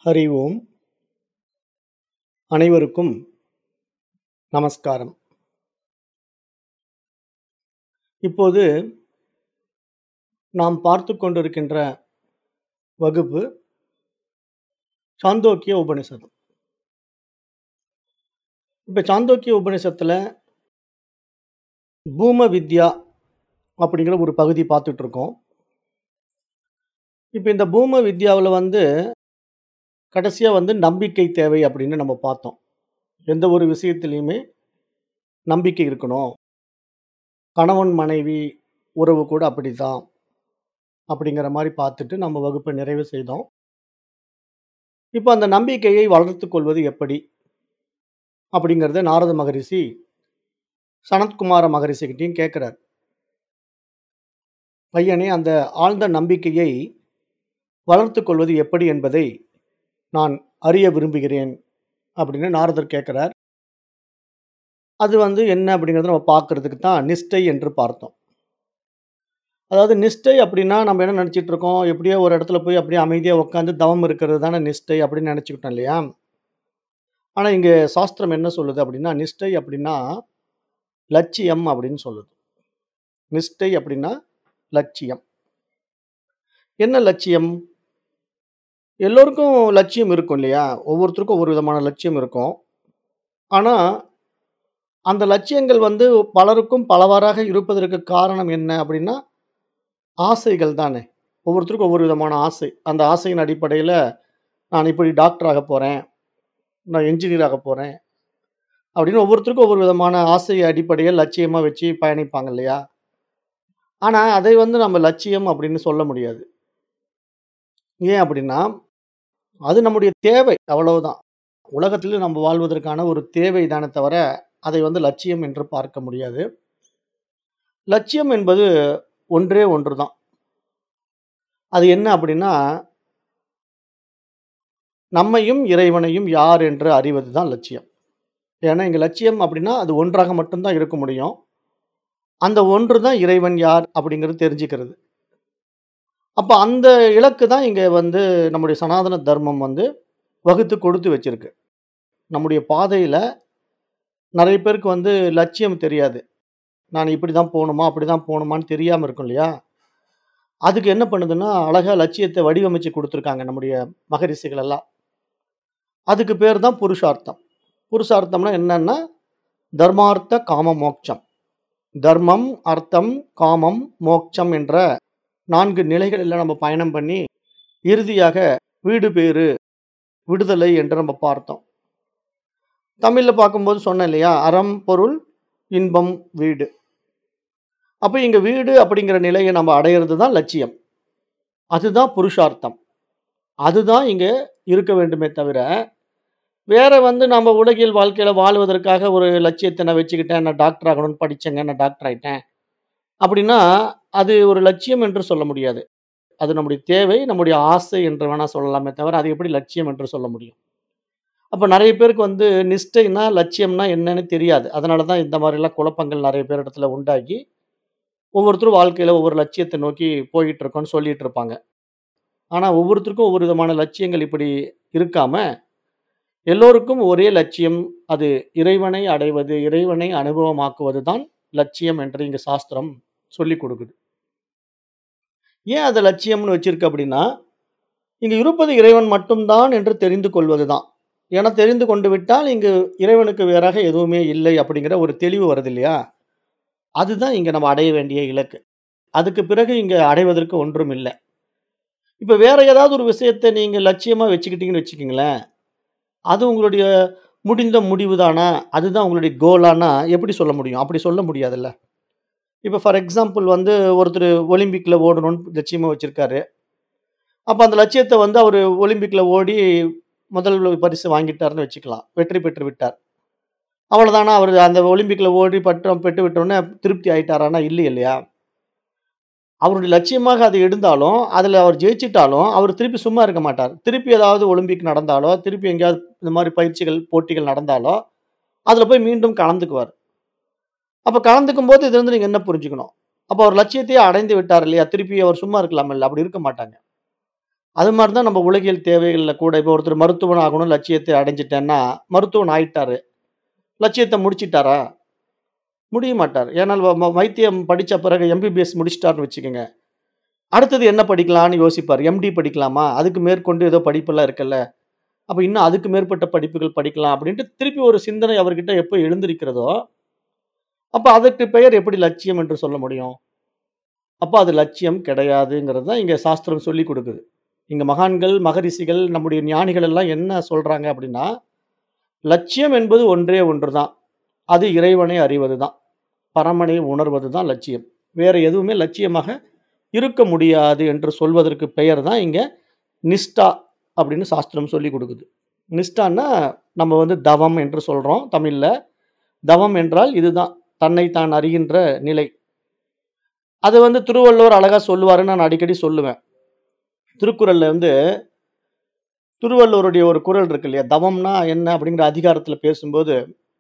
ஹரி ஓம் அனைவருக்கும் நமஸ்காரம் இப்போது நாம் பார்த்து கொண்டிருக்கின்ற வகுப்பு சாந்தோக்கிய உபனிஷதம் இப்போ சாந்தோக்கிய உபனிஷத்தில் பூம வித்யா அப்படிங்கிற ஒரு பகுதி பார்த்துட்டு இருக்கோம் இப்போ இந்த பூம வித்யாவில் வந்து கடைசியாக வந்து நம்பிக்கை தேவை அப்படின்னு நம்ம பார்த்தோம் எந்த ஒரு விஷயத்துலையுமே நம்பிக்கை இருக்கணும் கணவன் மனைவி உறவு கூட அப்படிதான் அப்படிங்கிற மாதிரி பார்த்துட்டு நம்ம வகுப்பை நிறைவு செய்தோம் இப்போ அந்த நம்பிக்கையை வளர்த்து கொள்வது எப்படி அப்படிங்கிறத நாரத மகரிஷி சனத்குமார மகரிஷிகிட்டையும் கேட்குறார் பையனே அந்த ஆழ்ந்த நம்பிக்கையை வளர்த்து கொள்வது எப்படி என்பதை நான் அறிய விரும்புகிறேன் அப்படின்னு நாரதர் கேட்குறார் அது வந்து என்ன அப்படிங்கிறத நம்ம பார்க்கறதுக்கு தான் நிஷ்டை என்று பார்த்தோம் அதாவது நிஷ்டை அப்படின்னா நம்ம என்ன நினச்சிட்டு இருக்கோம் எப்படியோ ஒரு இடத்துல போய் அப்படியே அமைதியாக உட்காந்து தவம் இருக்கிறது தானே நிஷ்டை அப்படின்னு நினச்சிக்கிட்டோம் இல்லையா ஆனால் இங்கே சாஸ்திரம் என்ன சொல்லுது அப்படின்னா நிஷ்டை அப்படின்னா லட்சியம் அப்படின்னு சொல்லுது நிஷ்டை அப்படின்னா லட்சியம் என்ன லட்சியம் எல்லோருக்கும் லட்சியம் இருக்கும் இல்லையா ஒவ்வொருத்தருக்கும் ஒவ்வொரு விதமான லட்சியம் இருக்கும் ஆனால் அந்த லட்சியங்கள் வந்து பலருக்கும் பலவாறாக இருப்பதற்கு காரணம் என்ன அப்படின்னா ஆசைகள் தானே ஒவ்வொருத்தருக்கும் ஒவ்வொரு விதமான ஆசை அந்த ஆசையின் அடிப்படையில் நான் இப்படி டாக்டர் ஆக போகிறேன் நான் என்ஜினியர் ஆக போகிறேன் அப்படின்னு ஒவ்வொருத்தருக்கும் ஒவ்வொரு விதமான ஆசை அடிப்படையில் லட்சியமாக வச்சு பயணிப்பாங்க இல்லையா ஆனால் அதை வந்து நம்ம லட்சியம் அப்படின்னு சொல்ல முடியாது ஏன் அப்படின்னா அது நம்முடைய தேவை அவ்வளவுதான் உலகத்தில் நம்ம வாழ்வதற்கான ஒரு தேவை தானே தவிர அதை வந்து லட்சியம் என்று பார்க்க முடியாது லட்சியம் என்பது ஒன்றே ஒன்று தான் அது என்ன அப்படின்னா நம்மையும் இறைவனையும் யார் என்று அறிவது தான் லட்சியம் ஏன்னா இங்கே லட்சியம் அப்படின்னா அது ஒன்றாக மட்டும்தான் இருக்க முடியும் அந்த ஒன்று தான் இறைவன் யார் அப்படிங்கிறது தெரிஞ்சுக்கிறது அப்போ அந்த இலக்கு தான் இங்கே வந்து நம்முடைய சனாதன தர்மம் வந்து வகுத்து கொடுத்து வச்சிருக்கு நம்முடைய பாதையில் நிறைய பேருக்கு வந்து லட்சியம் தெரியாது நான் இப்படி தான் போகணுமா அப்படி தான் போகணுமான்னு தெரியாமல் இருக்கும் இல்லையா அதுக்கு என்ன பண்ணுதுன்னா அழகாக லட்சியத்தை வடிவமைச்சு கொடுத்துருக்காங்க நம்முடைய மகரிஷிகள் எல்லாம் அதுக்கு பேர் தான் புருஷார்த்தம் புருஷார்த்தம்னா என்னன்னா தர்மார்த்த காம மோட்சம் தர்மம் அர்த்தம் காமம் மோட்சம் என்ற நான்கு நிலைகளில் நம்ம பயணம் பண்ணி இறுதியாக வீடு பேரு விடுதலை என்று நம்ம பார்த்தோம் தமிழில் பார்க்கும்போது சொன்னேன் இல்லையா அறம் பொருள் இன்பம் வீடு அப்போ இங்கே வீடு அப்படிங்கிற நிலையை நம்ம அடையிறது தான் லட்சியம் அதுதான் புருஷார்த்தம் அதுதான் இங்கே இருக்க வேண்டுமே தவிர வேற வந்து நம்ம உலகில் வாழ்க்கையில் வாழ்வதற்காக ஒரு லட்சியத்தை நான் வச்சுக்கிட்டேன் நான் டாக்டர் ஆகணும்னு படித்தேங்க நான் டாக்டர் ஆகிட்டேன் அப்படின்னா அது ஒரு லட்சியம் என்று சொல்ல முடியாது அது நம்முடைய தேவை நம்முடைய ஆசை என்று வேணால் சொல்லலாமே தவிர அது எப்படி லட்சியம் என்று சொல்ல முடியும் அப்போ நிறைய பேருக்கு வந்து நிஷ்டைனா லட்சியம்னா என்னன்னு தெரியாது அதனால தான் இந்த மாதிரிலாம் குழப்பங்கள் நிறைய பேர் இடத்துல உண்டாகி ஒவ்வொருத்தரும் வாழ்க்கையில் ஒவ்வொரு லட்சியத்தை நோக்கி போயிட்டு இருக்கோம்னு சொல்லிட்டு இருப்பாங்க ஆனால் ஒவ்வொருத்தருக்கும் ஒவ்வொரு விதமான லட்சியங்கள் இப்படி இருக்காம எல்லோருக்கும் ஒரே லட்சியம் அது இறைவனை அடைவது இறைவனை அனுபவமாக்குவது தான் லட்சியம் என்று இங்கே சாஸ்திரம் சொல்லி கொடுக்குது ஏன் அதை லட்சியம்னு வச்சிருக்கு அப்படின்னா இங்கு இருப்பது இறைவன் மட்டும்தான் என்று தெரிந்து கொள்வது தான் ஏன்னா தெரிந்து கொண்டு விட்டால் இங்கு இறைவனுக்கு வேறாக எதுவுமே இல்லை அப்படிங்கிற ஒரு தெளிவு வருது இல்லையா அதுதான் இங்கே நம்ம அடைய வேண்டிய இலக்கு அதுக்கு பிறகு இங்கே அடைவதற்கு ஒன்றும் இல்லை இப்போ வேற ஏதாவது ஒரு விஷயத்தை நீங்கள் லட்சியமாக வச்சுக்கிட்டீங்கன்னு வச்சுக்கிங்களேன் அது உங்களுடைய முடிந்த முடிவு தானா அதுதான் உங்களுடைய கோலானா எப்படி சொல்ல முடியும் அப்படி சொல்ல முடியாதுல்ல இப்போ ஃபார் எக்ஸாம்பிள் வந்து ஒருத்தர் ஒலிம்பிக்கில் ஓடணும்னு லட்சியமாக வச்சுருக்காரு அப்போ அந்த லட்சியத்தை வந்து அவர் ஒலிம்பிக்கில் ஓடி முதல் பரிசு வாங்கிட்டாருன்னு வச்சுக்கலாம் வெற்றி பெற்று விட்டார் அவ்வளோதானா அவர் அந்த ஒலிம்பிக்கில் ஓடி பட்டம் பெற்று விட்டோன்னே திருப்தி ஆயிட்டாரானா இல்லை இல்லையா அவருடைய லட்சியமாக அது இருந்தாலும் அதில் அவர் ஜெயிச்சிட்டாலும் அவர் திருப்பி சும்மா இருக்க மாட்டார் திருப்பி ஏதாவது ஒலிம்பிக் நடந்தாலோ திருப்பி எங்கேயாவது இந்த மாதிரி பயிற்சிகள் போட்டிகள் நடந்தாலோ அதில் போய் மீண்டும் கலந்துக்குவார் அப்போ கலந்துக்கும் போது இது வந்து நீங்கள் என்ன புரிஞ்சுக்கணும் அப்போ அவர் லட்சியத்தையே அடைந்து விட்டார் இல்லையா திருப்பி அவர் சும்மா இருக்கலாமில்ல அப்படி இருக்க மாட்டாங்க அது மாரி தான் நம்ம உலகியல் தேவைகள்ல கூட இப்போ ஒருத்தர் மருத்துவன் ஆகணும் லட்சியத்தை அடைஞ்சுட்டேன்னா, மருத்துவன் ஆயிட்டாரு. லட்சியத்த முடிச்சுட்டாரா? முடிய மாட்டார். ஏனால் வ ம வைத்தியம் படிச்ச பிறகு எம்பிபிஎஸ் முடிச்சுட்டாருன்னு வச்சுக்கங்க. அடுத்தது என்ன படிக்கலான்னு யோசிப்பார். எம்டி படிக்கலாமா? அதுக்கு மேற்கொண்டு ஏதோ படிப்பெல்லாம் இருக்குல்ல. அப்ப இன்னும் அதுக்கு மேற்பட்ட படிப்புகள் படிக்கலாம் அப்படின்ட்டு திருப்பி ஒரு சிந்தனை அவர்கிட்ட எப்ப எழுந்திருக்கிறதோ, அப்ப அதற்கு பெயர் எப்படி லட்சியம் என்று சொல்ல முடியும்? அப்ப அது லட்சியம் கிடையாதுங்கிறது தான் இங்க சாஸ்திரம் சொல்லிக் குடுக்குது. இங்க மகான்கள், மகரிஷிகள், நம்முடைய ஞானிகள் எல்லாம் என்ன சொல்றாங்க அப்படின்னா, லட்சியம் என்பது ஒன்றே ஒன்று தான். அது இறைவனை அறிவது தான். பரமனை உணர்வது தான் லட்சியம். வேற எதுவுமே லட்சியமாக இருக்க முடியாது என்று சொல்வதற்கு பெயர் தான் இங்க நிஷ்டா அப்படின்னு சாஸ்திரம் சொல்லிக் குடுக்குது. நிஷ்டான்னா நம்ம வந்து தவம் என்று சொல்றோம் தமிழ்ல. தவம் என்றால் இதுதான். தன்னை தான் அறிகின்ற நிலை. அது வந்து திருவள்ளுவர் அழகா சொல்லுவாருன்னு நான் அடிக்கடி சொல்லுவேன். திருக்குறள்ல வந்து திருவள்ளுவருடைய ஒரு குறள் இருக்கு இல்லையா? தவம்னா என்ன அப்படிங்கிற அதிகாரத்துல பேசும்போது,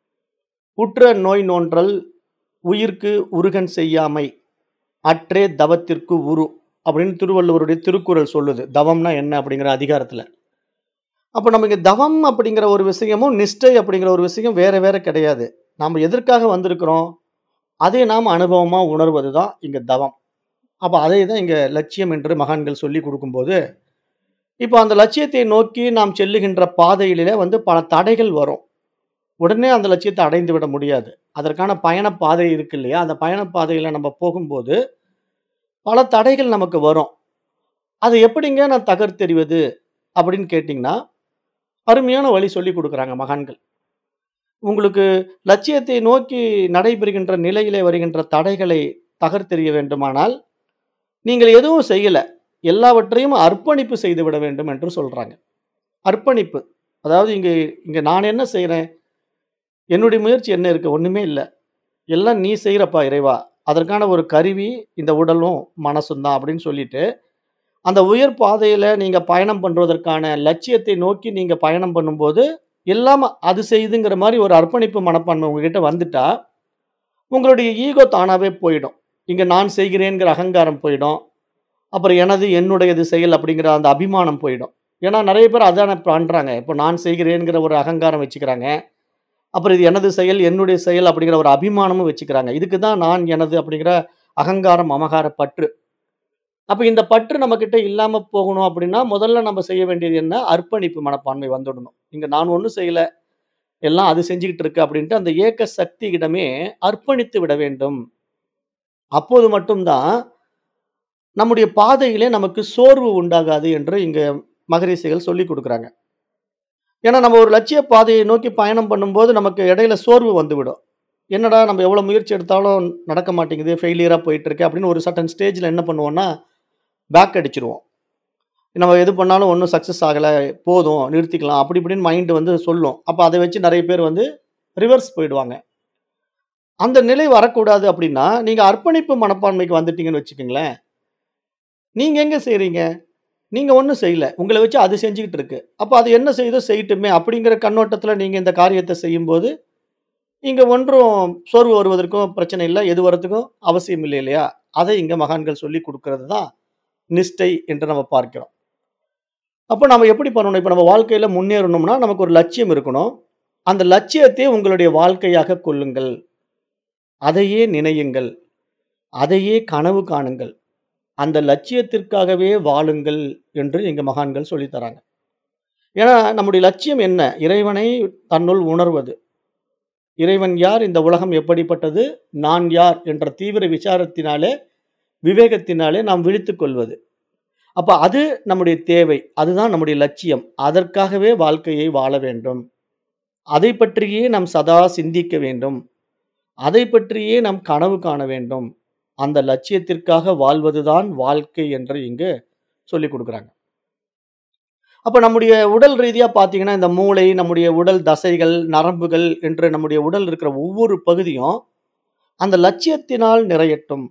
"உற்ற நோய் நோன்றல் உயிர்க்கு உறுகன் செய்யாமை அற்றே தவத்திற்கு உரு" அப்படின்னு திருவள்ளுவருடைய திருக்குறள் சொல்லுது. தவம்னா என்ன அப்படிங்கிற அதிகாரத்துல. அப்ப நம்ம இங்க தவம் அப்படிங்கிற ஒரு விஷயமும், நிஷ்டை அப்படிங்கிற ஒரு விஷயம் வேற வேற கிடையாது. நாம எதற்காக வந்திருக்கிறோம்? அதை நாம் அனுபவமா உணர்வது தான் இங்க தவம். அப்ப அதை தான் இங்க லட்சியம் என்று மகான்கள் சொல்லிக் குடுக்கும்போது, இப்ப அந்த லட்சியத்தை நோக்கி நாம் செல்லுகின்ற பாதையிலே வந்து பல தடைகள் வரும். உடனே அந்த லட்சியத்த அடைந்து விட முடியாது. அதற்கான பயணப் பாதை இருக்கு இல்லையா? அந்த பயணப் பாதையில நம்ம போகும்போது, பல தடைகள் நமக்கு வரும். "அத எப்படிங்க நான் தகர்த்தெறிவது?" அப்படின்னு கேட்டீங்கன்னா, அருமையான வழி சொல்லிக் குடுக்குறாங்க மகான்கள். உங்களுக்கு லட்சியத்தை நோக்கி நடைபெறுகின்ற நிலையிலே வருகின்ற தடைகளை தகர்த்தெறிய வேண்டுமானால், நீங்கள் எதுவும் செய்யல. எல்லாவற்றையும் அர்ப்பணிப்பு செய்துவிட வேண்டும் என்று சொல்றாங்க. அர்ப்பணிப்பு. அதாவது இங்க இங்க நான் என்ன செய்றேன்? என்னுடைய முயற்சி என்ன இருக்கு? ஒண்ணுமே இல்ல. எல்லாம் நீ செய்றப்பா இறைவா. அதற்கான ஒரு கருவி இந்த உடலும், மனசும் தான் அப்படின்னு சொல்லிட்டு, அந்த உயர் பாதையில நீங்க பயணம் பண்றதற்கான லட்சியத்தை நோக்கி நீங்க பயணம் பண்ணும்போது, எல்லாம் அது செய்யுதுங்கிற மாரி ஒரு அர்ப்பணிப்பு மனப்பான்மை உங்ககிட்ட வந்துட்டா, உங்களுடைய ஈகோ தானாவே போயிடும். இங்க நான் செய்கிறேன்ங்கிற அகங்காரம் போயிடும். அப்புறம் எனது, என்னுடையது செயல் அப்படிங்கிற அந்த அபிமானம் போயிடும். ஏன்னா நெறைய பேர் அதானே பண்றாங்க. இப்ப நான் செய்கிறேன்ங்கிற ஒரு அகங்காரம் வச்சுக்கிறாங்க. அப்புறம் இது எனது செயல், என்னுடைய செயல் அப்படிங்கிற ஒரு அபிமானமும் வச்சுக்கிறாங்க. இதுக்கு தான் நான், எனது அப்படிங்கிற அகங்காரம், மமகார பற்று. அப்ப இந்த பற்று நம்மகிட்ட இல்லாம போகணும் அப்படின்னா, முதல்ல நம்ம செய்ய வேண்டியது என்ன? அர்ப்பணிப்பு மனப்பான்மை வந்துடணும். இங்க நான் ஒண்ணும் செய்யல. எல்லாம் அது செஞ்சுகிட்டு இருக்கு அப்படின்ட்டு அந்த ஏக்க சக்தியிடமே அர்ப்பணித்து விட வேண்டும். அப்போது மட்டும் தான், நம்முடைய பாதையிலே நமக்கு சோர்வு உண்டாகாது என்று இங்க மகரிஷிகள் சொல்லிக் குடுக்குறாங்க. ஏன்னா நம்ம ஒரு லட்சிய பாதையை நோக்கி பயணம் பண்ணும்போது, நமக்கு இடையில சோர்வு வந்துவிடும். என்னடா நம்ம எவ்வளோ முயற்சி எடுத்தாலும் நடக்க மாட்டேங்குது, ஃபெயிலியரா போயிட்டுருக்கு அப்படின்னு ஒரு சர்டன் ஸ்டேஜ்ல என்ன பண்ணுவோம்னா, பேக் அடிச்சுருவோம். நம்ம எது பண்ணாலும் ஒண்ணும் சக்சஸ் ஆகல, போதும் நிறுத்திக்கலாம் அப்படி இப்படின்னு மைண்ட் வந்து சொல்லும். அப்ப அத வச்சு நெறைய பேர் வந்து ரிவர்ஸ் போயிடுவாங்க. அந்த நிலை வரக்கூடாது அப்படின்னா, நீங்க அர்ப்பணிப்பு மனப்பான்மைக்கு வந்துட்டீங்கன்னு வச்சுக்கங்களேன். நீங்க எங்க செய்றீங்க? நீங்க ஒண்ணும் செய்யல. உங்கள வச்சு அது செஞ்சுகிட்டு இருக்கு. அப்ப அது என்ன செய்யுதோ செய்யட்டுமே அப்படிங்கிற கண்ணோட்டத்துல நீங்க இந்த காரியத்த செய்யும்போது, இங்க ஒன்றும் சோர்வு வருவதற்கும் பிரச்சனை இல்ல. எது வரதுக்கும் அவசியம் இல்லை இல்லையா? அதை இங்க மகான்கள் சொல்லிக் குடுக்கிறது தான் நிஷ்டை என்று நம்ம பார்க்கிறோம். அப்ப நாம எப்படி பண்ணணும்? இப்ப நம்ம வாழ்க்கையில முன்னேறணும்னா, நமக்கு ஒரு லட்சியம் இருக்கணும். அந்த லட்சியத்தை உங்களுடைய வாழ்க்கையாக கொள்ளுங்கள். அதையே நினையுங்கள். அதையே கனவு காணுங்கள். அந்த லட்சியத்திற்காகவே வாழுங்கள் என்று இங்க மகான்கள் சொல்லித் தராங்க. ஏன்னா நம்முடைய லட்சியம் என்ன? இறைவனை தன்னுள் உணர்வது. இறைவன் யார்? இந்த உலகம் எப்படிப்பட்டது? நான் யார்? என்ற தீவிர விசாரத்தினாலே, விவேகத்தினாலே நாம் விழித்துக் கொள்வது. அப்ப அது நம்முடைய தேவை. அதுதான் நம்முடைய லட்சியம். அதற்காகவே வாழ்க்கையை வாழ வேண்டும். அதைப் பற்றியே நாம் சதா சிந்திக்க வேண்டும். அதைப் பற்றியே நாம் கனவு காண வேண்டும். அந்த லட்சியத்திற்காக வாழ்வதுதான் வாழ்க்கை என்று இங்கு சொல்லிக் குடுக்குறாங்க. அப்ப நம்முடைய உடல் ரீதியா பார்த்தீங்கன்னா, இந்த மூளை, நம்முடைய உடல் தசைகள், நரம்புகள் என்று நம்முடைய உடல் இருக்கிற ஒவ்வொரு பகுதியும், அந்த லட்சியத்தினால் நிறையட்டும்.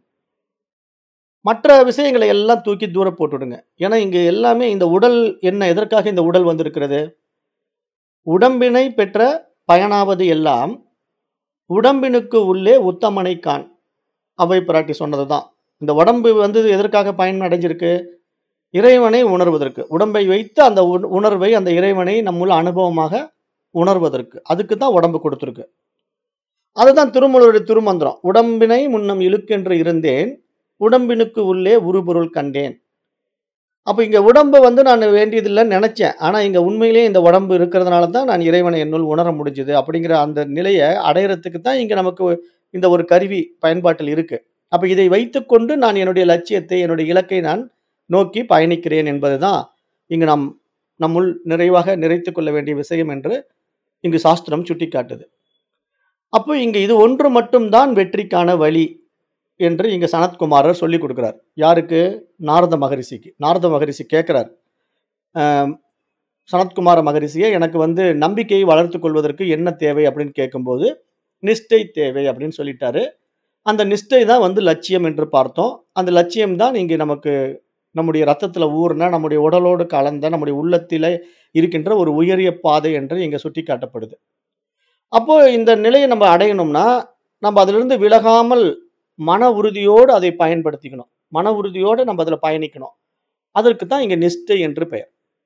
மற்ற விஷயங்களை எல்லாம் தூக்கி தூர போட்டுடுங்க. ஏன்னா இங்க எல்லாமே இந்த உடல் என்ன? எதற்காக இந்த உடல் வந்திருக்கிறது? உடம்பினை பெற்ற பயனாவது எல்லாம், உடம்பினுக்கு உள்ளே உத்தமனைக் காண். அவ்வை பிராட்டி சொன்னது தான். இந்த உடம்பு வந்து எதற்காக பயன் அடைஞ்சிருக்கு? இறைவனை உணர்வதற்கு. உடம்பை வைத்து அந்த உண் உணர்வை, அந்த இறைவனை நம்முள் அனுபவமாக உணர்வதற்கு. அதுக்கு தான் உடம்பு குடுத்திருக்கு. அதுதான் திருமூலருடைய திருமந்திரம். "உடம்பினை முன்னம் இழுக்கென்று இருந்தேன். உடம்பினுக்கு உள்ளே உறுபொருள் கண்டேன்." அப்ப இங்க உடம்ப வந்து நான் வேண்டியதில்லன்னு நெனச்சேன். ஆனா இங்க உண்மையிலேயே இந்த உடம்பு இருக்கிறதுனால தான் நான் இறைவனை என்னுள் உணர முடிஞ்சது. அப்படிங்கிற அந்த நிலைய அடையறதுக்கு தான் இங்க நமக்கு இந்த ஒரு கருவி பயன்பாட்டில் இருக்கு. அப்ப இதை வைத்துக்கொண்டு நான் என்னுடைய லட்சியத்தை, என்னுடைய இலக்கை நான் நோக்கி பயணிக்கிறேன் என்பது தான் இங்கு நாம் நம்முள் நிறைவாக நிறைத்துக் கொள்ள வேண்டிய விஷயம் என்று இங்கு சாஸ்திரம் சுட்டிக்காட்டுது. அப்போ இங்க இது ஒன்று மட்டும் தான் வெற்றிக்கான வழி என்று இங்க சனத்குமாரர் சொல்லிக் குடுக்கிறார். யாருக்கு? நாரத மகரிஷிக்கு. நாரத மகரிஷி கேட்கிறார். அ சனத்குமார மகரிஷியே எனக்கு வந்து நம்பிக்கையை வளர்த்துக் கொள்வதற்கு என்ன தேவை? அப்படின்னு கேட்கும்போது, நிஷ்டை தேவை அப்படின்னு சொல்லிட்டாரு. அந்த நிஷ்டை தான் வந்து லட்சியம் என்று பார்த்தோம். அந்த லட்சியம் தான் இங்கு நமக்கு நம்முடைய ரத்தத்தில ஊறுன, நம்முடைய உடலோடு கலந்த, நம்முடைய உள்ளத்திலே இருக்கின்ற ஒரு உயரிய பாதை என்று இங்க சுட்டிக்காட்டப்படுது. அப்போ இந்த நிலைய நம்ம அடையணும்னா, நம்ம அதிலிருந்து விலகாமல் மன உறுதியோடு அதை பயன்படுத்திக்கணும். மன உறுதியோடு நம்ம அதில பயணிக்கணும். அதற்கு தான் இங்க நிஷ்டை என்று பெயர்.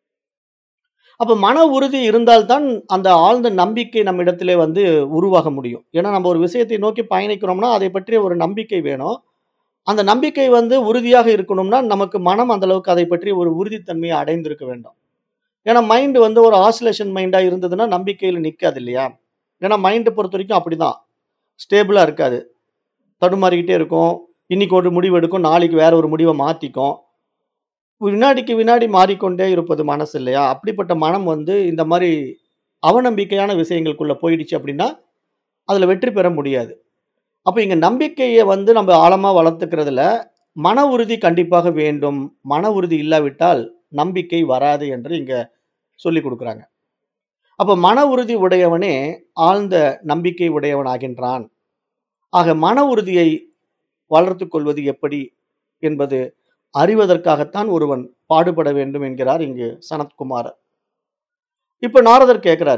அப்ப மன உறுதி இருந்தால் தான் அந்த ஆழ்ந்த நம்பிக்கை நம்மிடத்திலே வந்து உருவாக முடியும். ஏன்னா நம்ம ஒரு விஷயத்தை நோக்கி பயணிக்கிறோம்னா, அதை பற்றிய ஒரு நம்பிக்கை வேணும். அந்த நம்பிக்கை வந்து உறுதியாக இருக்கணும்னா, நமக்கு மனம் அந்த அளவுக்கு அதை பற்றிய ஒரு உறுதித்தன்மையை அடைந்திருக்க வேண்டும். ஏன்னா மைண்ட் வந்து ஒரு ஆசிலேஷன் மைண்டா இருந்ததுன்னா, நம்பிக்கையில நிக்காது இல்லையா? ஏன்னா மைண்ட பொறுத்தவரைக்கும் அப்படிதான். ஸ்டேபிளா இருக்காது. தடுமாறிக்கிட்டே இருக்கும். இன்னைக்கு ஒரு முடிவு எடுக்கும். நாளைக்கு வேற ஒரு முடிவ மாத்திக்கும். வினாடிக்கு வினாடி மாறிக்கொண்டே இருப்பது மனசு இல்லையா? அப்படிப்பட்ட மனம் வந்து இந்த மாரி அவநம்பிக்கையான விஷயங்களுக்குள்ள போயிடுச்சு அப்படின்னா, அதில வெற்றி பெற முடியாது. அப்ப இங்க நம்பிக்கைய வந்து நம்ம ஆழமா வளர்த்துக்கிறதுல, மன உறுதி கண்டிப்பாக வேண்டும். மன உறுதி இல்லாவிட்டால் நம்பிக்கை வராது என்று இங்க சொல்லிக் குடுக்குறாங்க. அப்ப மன உறுதி உடையவனே ஆழ்ந்த நம்பிக்கை உடையவன் ஆகின்றான். ஆக மன உறுதியை வளர்த்துக் கொள்வது எப்படி என்பது அறிவதற்காகத்தான் ஒருவன் பாடுபட வேண்டும் என்கிறார் இங்கு சனத்குமாரர். இப்ப நாரதர் கேட்கிறாரு.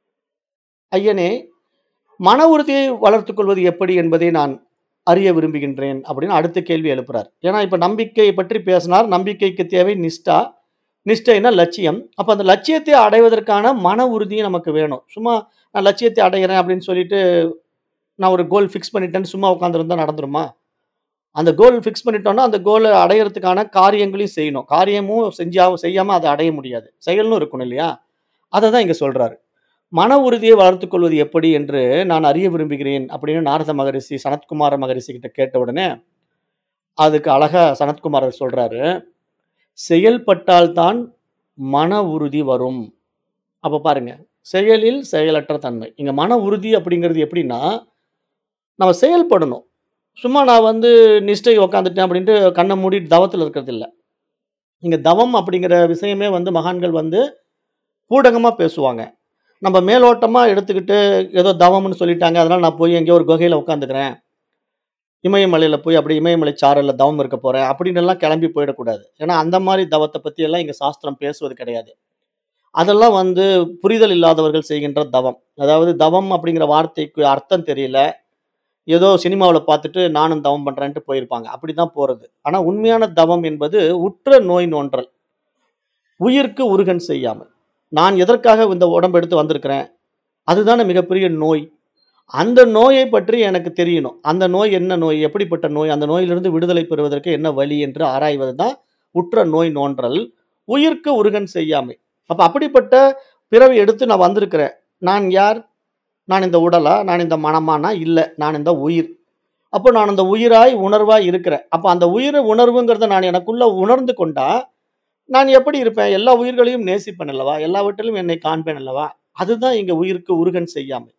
"ஐயனே, மன உறுதியை வளர்த்துக் கொள்வது எப்படி என்பதை நான் அறிய விரும்புகின்றேன்." அப்படின்னு அடுத்த கேள்வி எழுப்புறார். ஏன்னா இப்ப நம்பிக்கையை பற்றி பேசினார். நம்பிக்கைக்கு தேவை நிஷ்டா. நிஷ்டைன்னா லட்சியம். அப்ப அந்த லட்சியத்தை அடைவதற்கான மன உறுதியும் நமக்கு வேணும். சும்மா நான் லட்சியத்தை அடைகிறேன் அப்படின்னு சொல்லிட்டு, நான் ஒரு கோல் ஃபிக்ஸ் பண்ணிட்டேன்னு சும்மா உட்கார்ந்திருந்தா நடந்துருமா? அந்த கோல் ஃபிக்ஸ் பண்ணிட்டோம்னா, அந்த கோல அடையறதுக்கான காரியங்களையும் செய்யணும். காரியமும் செஞ்சா செய்யாம அத அடைய முடியாது. செயல்னும் இருக்கணும் இல்லையா? அத தான் இங்க சொல்றாரு. "மன உறுதியை வளர்த்துக் கொள்வது எப்படி என்று நான் அறிய விரும்புகிறேன்." அப்படின்னு நாரத மகரிஷி சனத்குமார மகரிஷி கிட்ட கேட்ட உடனே, அதுக்கு அழகா சனத்குமாரர் சொல்றாரு, "செயல்பட்டால் தான் மன உறுதி வரும்." அப்ப பாருங்க, செயலில் செயலற்ற தன்மை. இங்க மன உறுதி அப்படிங்கிறது எப்படின்னா, நம்ம செயல்படணும். சும்மா நான் வந்து நிஷ்டை உட்காந்துட்டேன் அப்படின்ட்டு கண்ண மூடிட்டு தவத்தில இருக்கிறது இல்ல. இங்க தவம் அப்படிங்கிற விஷயமே வந்து மகான்கள் வந்து பூடகமா பேசுவாங்க. நம்ம மேலோட்டமா எடுத்துக்கிட்டு, ஏதோ தவம்னு சொல்லிட்டாங்க. அதனால நான் போய் எங்கேயோ ஒரு குகையில உட்காந்துக்கிறேன். இமயமலையில போய் அப்படியே இமயமலை சாரல்ல தவம் இருக்க போறேன். அப்படின்னுலாம் கிளம்பி போயிடக்கூடாது. ஏன்னா அந்த மாரி தவத்த பத்தி எல்லாம் இங்க சாஸ்திரம் பேசுவது கிடையாது. அதெல்லாம் வந்து புரிதல் இல்லாதவர்கள் செய்கின்ற தவம். அதாவது தவம் அப்படிங்கிற வார்த்தைக்கு அர்த்தம் தெரியல. ஏதோ சினிமாவுல பார்த்துட்டு நானும் தவம் பண்றேன்ட்டு போயிருப்பாங்க. அப்படிதான் போறது. ஆனா உண்மையான தவம் என்பது உற்ற நோய் நோன்றல். உயிர்க்கு உருகன் செய்யாமல். நான் எதற்காக இந்த உடம்ப எடுத்து வந்திருக்கிறேன்? அதுதானே மிகப்பெரிய நோய். அந்த நோயை பற்றி எனக்கு தெரியணும். அந்த நோய் என்ன நோய்? எப்படிப்பட்ட நோய்? அந்த நோயிலிருந்து விடுதலை பெறுவதற்கு என்ன வழி என்று ஆராய்வது தான் உற்ற நோய் நோன்றல். உயிர்க்கு உருகன் செய்யாமை. அப்ப அப்படிப்பட்ட பிறவி எடுத்து நான் வந்திருக்கிறேன். நான் யார்? நான் இந்த உடலா? நான் இந்த மனமானா? இல்ல. நான் இந்த உயிர். அப்போ நான் அந்த உயிராய், உணர்வாய் இருக்கிறேன். அப்ப அந்த உயிர் உணர்வுங்கிறத நான் எனக்குள்ள உணர்ந்து கொண்டா, நான் எப்படி இருப்பேன்? எல்லா உயிர்களையும் நேசிப்பேன் அல்லவா? எல்லாவற்றிலும் என்னை காண்பேன் அல்லவா? அதுதான் இங்க உயிர்க்கு உருகன் செய்யாமை.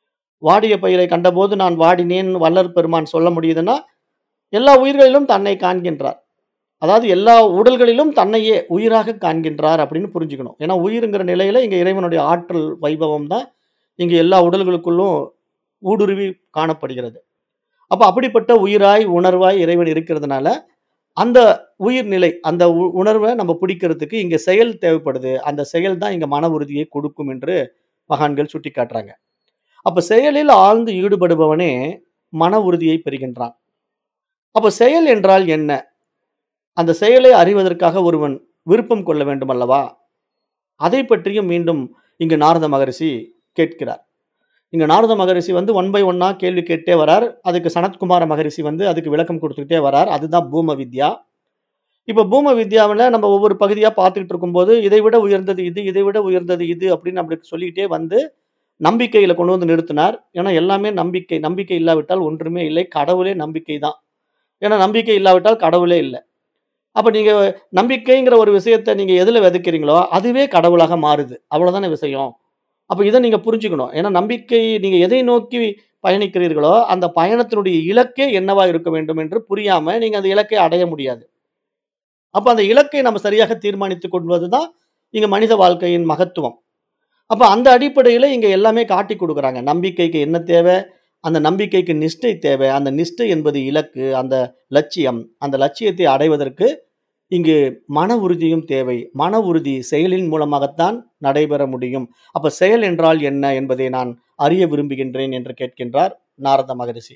வாடிய பயிரை கண்டபோது நான் வாடினேன் வள்ளற் பெருமான் சொல்ல முடியுதுன்னா, எல்லா உயிர்களிலும் தன்னை காண்கின்றார். அதாவது எல்லா உடல்களிலும் தன்னையே உயிராக காண்கின்றார் அப்படின்னு புரிஞ்சுக்கணும். ஏன்னா உயிருங்கிற நிலையில இங்க இறைவனுடைய ஆற்றல் வைபவம் தான் இங்க எல்லா உடல்களுக்குள்ளும் ஊடுருவி காணப்படுகிறது. அப்ப அப்படிப்பட்ட உயிராய், உணர்வாய் இறைவன் இருக்கிறதுனால, அந்த உயிர் நிலை, அந்த உ உணர்வ நம்ம பிடிக்கிறதுக்கு இங்க செயல் தேவைப்படுது. அந்த செயல் தான் இங்க மன உறுதியை கொடுக்கும் என்று மகான்கள் சுட்டிக்காட்டுறாங்க. அப்ப செயலில் ஆழ்ந்து ஈடுபடுபவனே மன உறுதியை பெறுகின்றான். அப்ப செயல் என்றால் என்ன? அந்த செயலை அறிவதற்காக ஒருவன் விருப்பம் கொள்ள வேண்டும் அல்லவா? அதை பற்றியும் மீண்டும் இங்கு நாரத மகரிஷி கேட்கிறார். இங்க நாரத மகரிஷி வந்து ஒன் பை ஒன்னா கேள்வி கேட்டே வரார். அதுக்கு சனத்குமார மகரிஷி வந்து அதுக்கு விளக்கம் குடுத்துக்கிட்டே வரார். அதுதான் பூம வித்யா. இப்ப பூம வித்யாவுல நம்ம ஒவ்வொரு பகுதியா பார்த்துக்கிட்டு இருக்கும்போது, இதை விட உயர்ந்தது இது, இதை விட உயர்ந்தது இது அப்படின்னு நம்மளுக்கு சொல்லிக்கிட்டே வந்து, நம்பிக்கையில கொண்டு வந்து நிறுத்தினார். ஏன்னா எல்லாமே நம்பிக்கை. நம்பிக்கை இல்லாவிட்டால் ஒன்றுமே இல்லை. கடவுளே நம்பிக்கை தான். ஏன்னா நம்பிக்கை இல்லாவிட்டால் கடவுளே இல்ல. அப்ப நீங்க நம்பிக்கைங்கிற ஒரு விஷயத்த நீங்க எதுல விதைக்கிறீங்களோ, அதுவே கடவுளாக மாறுது. அவ்வளவுதானே விஷயம். அப்ப இத நீங்க புரிஞ்சுக்கணும். ஏன்னா நம்பிக்கை நீங்க எதை நோக்கி பயணிக்கிறீர்களோ, அந்த பயணத்தினுடைய இலக்கே என்னவா இருக்க வேண்டும் என்று புரியாம நீங்க அந்த இலக்கை அடைய முடியாது. அப்ப அந்த இலக்கை நம்ம சரியாக தீர்மானித்துக் கொள்வது தான் இங்க மனித வாழ்க்கையின் மகத்துவம். அப்ப அந்த அடிப்படையில இங்க எல்லாமே காட்டிக் குடுக்குறாங்க. நம்பிக்கைக்கு என்ன தேவை? அந்த நம்பிக்கைக்கு நிஷ்டை தேவை. அந்த நிஷ்டை என்பது இலக்கு, அந்த லட்சியம். அந்த லட்சியத்தை அடைவதற்கு இங்கு மன உறுதியும் தேவை. மன உறுதி செயலின் மூலமாகத்தான் நடைபெற முடியும். அப்ப செயல் என்றால் என்ன என்பதை நான் அறிய விரும்புகின்றேன் என்று கேட்கின்றார் நாரத மகரிஷி.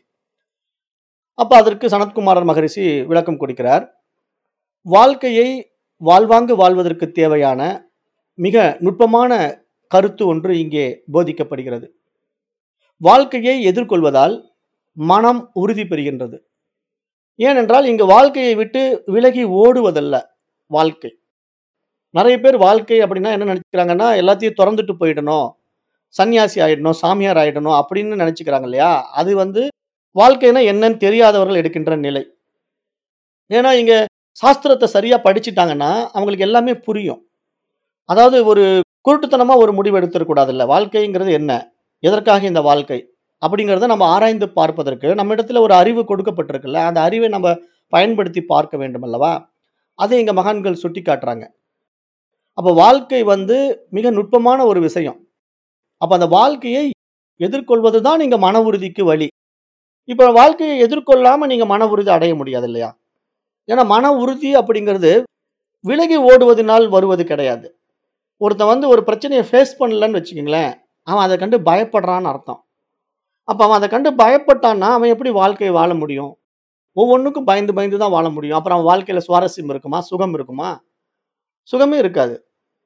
அப்ப அதற்கு சனத்குமாரர் மகரிஷி விளக்கம் கொடுக்கிறார். வாழ்க்கையை வாழ்வாங்கு வாழ்வதற்கு தேவையான மிக நுட்பமான கருத்து ஒன்று இங்கே போதிக்கப்படுகிறது. வாழ்க்கையை எதிர்கொள்வதால் மனம் உறுதி பெறுகின்றது. ஏனென்றால் இங்கு வாழ்க்கையை விட்டு விலகி ஓடுவதல்ல வாழ்க்கை. நெறைய பேர் வாழ்க்கை அப்படின்னா என்ன நெனைச்சுக்கிறாங்கன்னா, எல்லாத்தையும் தொறந்துட்டு போயிடணும். சன்னியாசி ஆயிடணும், சாமியார் ஆயிடணும் அப்படின்னு நெனைச்சுக்கிறாங்க இல்லையா? அது வந்து வாழ்க்கைன்னா என்னன்னு தெரியாதவர்கள் எடுக்கின்ற நிலை. ஏன்னா இங்க சாஸ்திரத்த சரியா படிச்சுட்டாங்கன்னா, அவங்களுக்கு எல்லாமே புரியும். அதாவது ஒரு குருட்டுத்தனமா ஒரு முடிவு எடுத்துறக் கூடாதுல்ல. வாழ்க்கைங்கிறது என்ன? எதற்காக இந்த வாழ்க்கை? அப்படிங்கிறத நம்ம ஆராய்ந்து பார்ப்பதற்கு நம்மிடத்துல ஒரு அறிவு கொடுக்கப்பட்டிருக்குல்ல. அந்த அறிவை நம்ம பயன்படுத்தி பார்க்க வேண்டும் அல்லவா? அதை இங்க மகான்கள் சுட்டிக்காட்டுறாங்க. அப்ப வாழ்க்கை வந்து மிக நுட்பமான ஒரு விஷயம். அப்ப அந்த வாழ்க்கையை எதிர்கொள்வது தான் இங்க மன உறுதிக்கு வழி. இப்ப வாழ்க்கையை எதிர்கொள்ளாம நீங்க மன உறுதி அடைய முடியாது இல்லையா? ஏன்னா மன உறுதி அப்படிங்கிறது விலகி ஓடுவதனால் வருவது கிடையாது. ஒருத்தன் வந்து ஒரு பிரச்சனைய ஃபேஸ் பண்ணலன்னு வச்சுக்கங்களேன், அவன் அத கண்டு பயப்படுறான்னு அர்த்தம். அப்ப அவன் அத கண்டு பயப்பட்டான்னா, அவன் எப்படி வாழ்க்கைய வாழ முடியும்? ஒவ்வொன்னுக்கும் பயந்து பயந்து தான் வாழ முடியும். அப்புறம் அவன் வாழ்க்கையில சுவாரஸ்யம் இருக்குமா? சுகம் இருக்குமா? சுகமே இருக்காது.